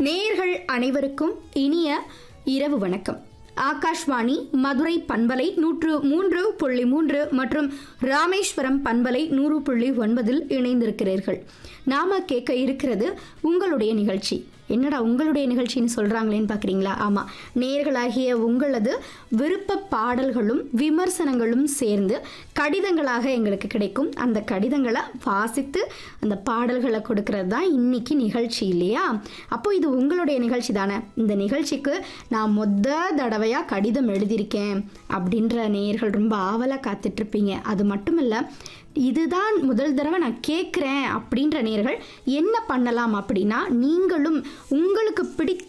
நேயர்கள் அனைவருக்கும் இனிய இரவு வணக்கம் ஆகாஷ்வாணி மதுரை பண்பலை நூற்று மூன்று புள்ளி மூன்று மற்றும் ராமேஸ்வரம் பண்பலை நூறு புள்ளி ஒன்பதில் இணைந்திருக்கிறீர்கள் நாம கேட்க இருக்கிறது உங்களுடைய நிகழ்ச்சி என்னடா உங்களுடைய நிகழ்ச்சின்னு சொல்றாங்களேன்னு பார்க்குறீங்களா ஆமாம் நேர்களாகிய உங்களது விருப்ப பாடல்களும் விமர்சனங்களும் சேர்ந்து கடிதங்களாக எங்களுக்கு கிடைக்கும் அந்த கடிதங்களை வாசித்து அந்த பாடல்களை கொடுக்கறது தான் இன்னைக்கு நிகழ்ச்சி இல்லையா அப்போ இது உங்களுடைய நிகழ்ச்சி தானே இந்த நிகழ்ச்சிக்கு நான் மொத தடவையாக கடிதம் எழுதியிருக்கேன் அப்படின்ற நேயர்கள் ரொம்ப ஆவலாக காத்துட்ருப்பீங்க அது மட்டும் இல்லை இதுதான் முதல் தடவை நான் கேட்குறேன் அப்படின்ற நேர்கள் என்ன பண்ணலாம் அப்படின்னா நீங்களும் உங்களுக்கு பிடித்த